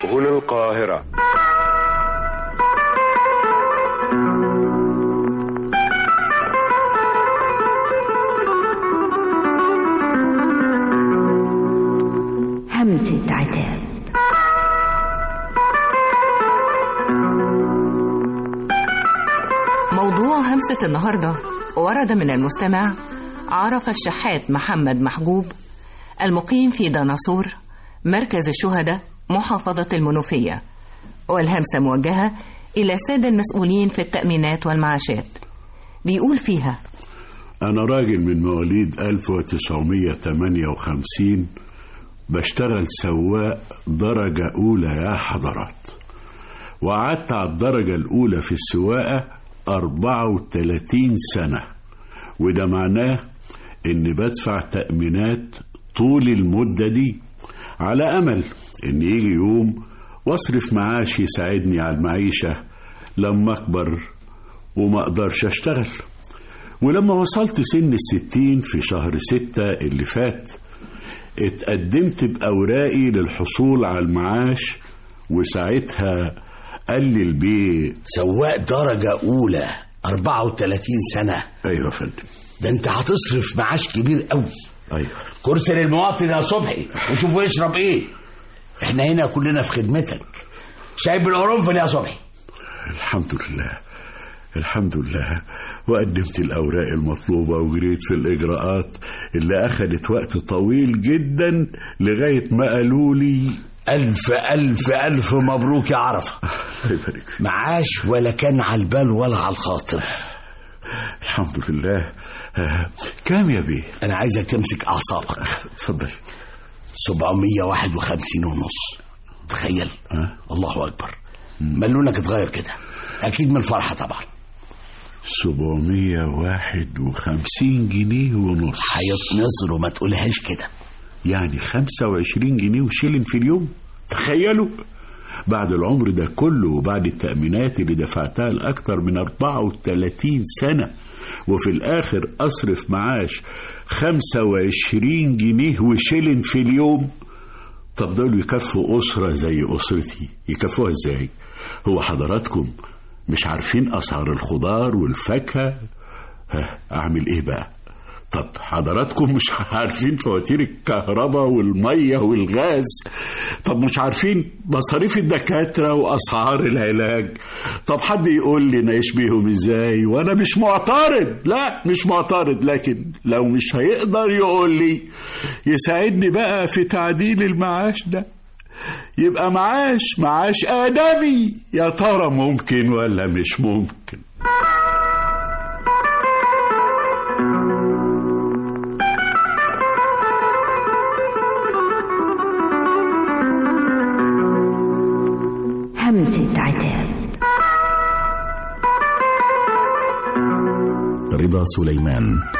هنا القاهرة همسة عتاب موضوع همسة النهاردة ورد من المستمع عرف الشحات محمد محجوب المقيم في دناصور مركز الشهداء محافظة المنوفية والهمسة موجهة إلى السادة المسؤولين في التأمينات والمعاشات بيقول فيها أنا راجل من مواليد 1958 بشتغل سواق درجة أولى يا حضرات وقعدت على الدرجة الأولى في السواقة 34 سنة وده معناه إني بدفع تأمينات طول المدة دي على أمل إن يجي يوم واصرف معاش يساعدني على المعيشة لما أكبر وما أقدرش أشتغل ولما وصلت سن الستين في شهر ستة اللي فات اتقدمت بأوراقي للحصول على المعاش وساعتها قال لي البيه سواق درجة أولى 34 سنة أيوة يا فندم ده أنت هتصرف معاش كبير قوي أيوة كرسي للمواطن يا صبحي وشوفوا يشرب إيه إحنا هنا كلنا في خدمتك شايب القرنفل يا صبحي الحمد لله الحمد لله وقدمت الأوراق المطلوبة وجريت في الإجراءات اللي أخدت وقت طويل جدا لغاية ما قالوا لي ألف ألف ألف مبروك يا عرفة الله يبارك فيك معاش ولا كان على البال ولا على الخاطر الحمد لله آه، كام يا بيه أنا عايزك تمسك أعصابك اتفضل 751 ونص تخيل أه؟ الله أكبر ملونك اتغير كده أكيد من الفرحة طبعا 751 جنيه ونص هيتنصر وما تقولهاش كده يعني 25 جنيه وشيلن في اليوم تخيلوا بعد العمر ده كله وبعد التأمينات اللي دفعتها لأكتر من 34 سنة وفي الآخر أصرف معاش 25 جنيه وشيلن في اليوم طب دول يكفوا أسرة زي أسرتي يكفوها إزاي هو حضراتكم مش عارفين أسعار الخضار والفاكهة ها أعمل إيه بقى طب حضراتكم مش عارفين فواتير الكهرباء والمية والغاز طب مش عارفين مصاريف الدكاترة وأسعار العلاج طب حد يقول لي نعيش بيهم ازاي وانا مش معترض لا مش معترض لكن لو مش هيقدر يقول لي يساعدني بقى في تعديل المعاش ده يبقى معاش معاش آدمي يا ترى ممكن ولا مش ممكن همسة عتاب رضا سليمان